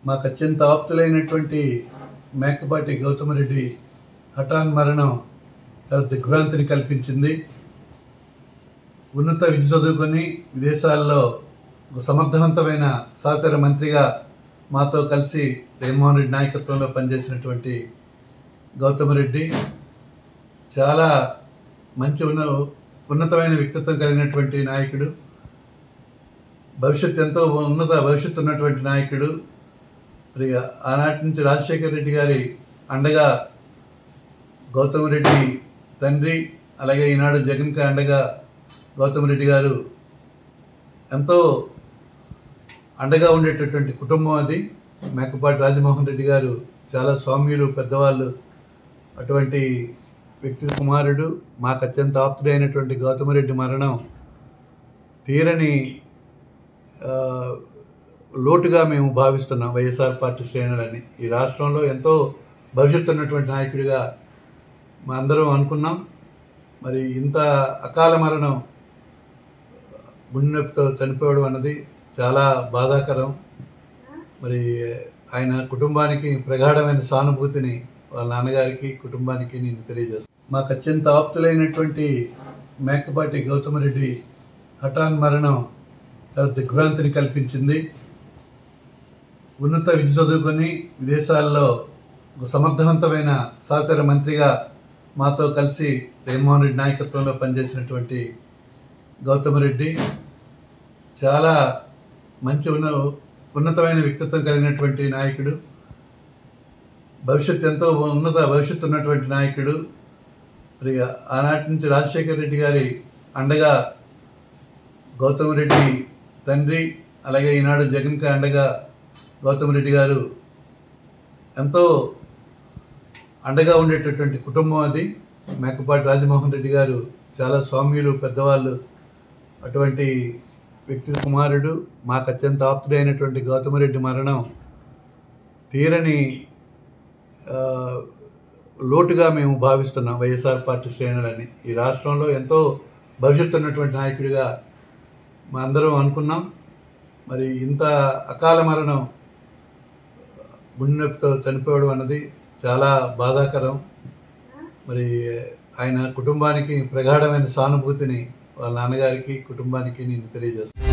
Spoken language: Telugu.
మాకు అత్యంత ఆప్తులైనటువంటి మేకపాటి గౌతమరెడ్డి హఠాన్ మరణం చాలా దిగ్భ్రాంతిని కల్పించింది ఉన్నత విద్య చదువుకొని విదేశాల్లో ఒక సమర్థవంతమైన సహచర మంత్రిగా మాతో కలిసి జగన్మోహన్ రెడ్డి నాయకత్వంలో పనిచేసినటువంటి గౌతమరెడ్డి చాలా మంచి ఉన్న ఉన్నతమైన వ్యక్తిత్వం కలిగినటువంటి నాయకుడు భవిష్యత్తు ఎంతో ఉన్నత భవిష్యత్తు ఉన్నటువంటి నాయకుడు మరి ఆనాటి నుంచి రాజశేఖర రెడ్డి గారి అండగా గౌతమ్ రెడ్డి తండ్రి అలాగే ఈనాడు జగన్కి అండగా గౌతమ్ రెడ్డి గారు ఎంతో అండగా ఉండేటటువంటి కుటుంబం అది మేకపాటి రాజమోహన్ రెడ్డి గారు చాలా స్వామ్యులు పెద్దవాళ్ళు అటువంటి వ్యక్తి కుమారుడు మాకు అత్యంత ఆప్తుడైనటువంటి గౌతమరెడ్డి మరణం తీరని ఆ, లోటుగా మేము భావిస్తున్నాం వైఎస్ఆర్ పార్టీ శ్రేణులని ఈ రాష్ట్రంలో ఎంతో భవిష్యత్తు ఉన్నటువంటి నాయకుడిగా మా అందరం అనుకున్నాం మరి ఇంత అకాల మరణం గుండె నొప్పితో చనిపోవడం అన్నది చాలా బాధాకరం మరి ఆయన కుటుంబానికి ప్రగాఢమైన సానుభూతిని వాళ్ళ నాన్నగారికి కుటుంబానికి నేను తెలియజేస్తాను మాకు అత్యంత ఆప్తులైనటువంటి మేకపాటి గౌతమరెడ్డి హఠాన్ మరణం చాలా దిగ్భ్రాంతిని కల్పించింది ఉన్నత విద్య చదువుకొని విదేశాల్లో ఒక సమర్థవంతమైన సహచర మంత్రిగా మాతో కలిసి జగన్మోహన్ రెడ్డి నాయకత్వంలో పనిచేసినటువంటి గౌతమరెడ్డి చాలా మంచి ఉన్న ఉన్నతమైన వ్యక్తిత్వం కలిగినటువంటి నాయకుడు భవిష్యత్తు ఎంతో ఉన్నత భవిష్యత్తు ఉన్నటువంటి నాయకుడు మరి ఆనాటి నుంచి రాజశేఖర రెడ్డి గారి అండగా గౌతమ్ రెడ్డి తండ్రి అలాగే ఈనాడు జగన్కి అండగా గౌతమ్ రెడ్డి గారు ఎంతో అండగా ఉండేటటువంటి కుటుంబం అది మేకపాటి రాజమోహన్ రెడ్డి గారు చాలా స్వామ్యులు పెద్దవాళ్ళు అటువంటి వ్యక్తి కుమారుడు మాకు అత్యంత ఆప్తుడైనటువంటి గౌతమరెడ్డి మరణం తీరని ఆ, లోటుగా మేము భావిస్తున్నాం వైఎస్ఆర్ పార్టీ శ్రేణులని ఈ రాష్ట్రంలో ఎంతో భవిష్యత్తు ఉన్నటువంటి నాయకుడిగా మా అందరం అనుకున్నాం మరి ఇంత అకాల మరణం గుండె నొప్పితో చనిపోవడం అన్నది చాలా బాధాకరం మరి ఆయన కుటుంబానికి ప్రగాఢమైన సానుభూతిని వాళ్ళ నాన్నగారికి కుటుంబానికి నేను తెలియజేస్తాను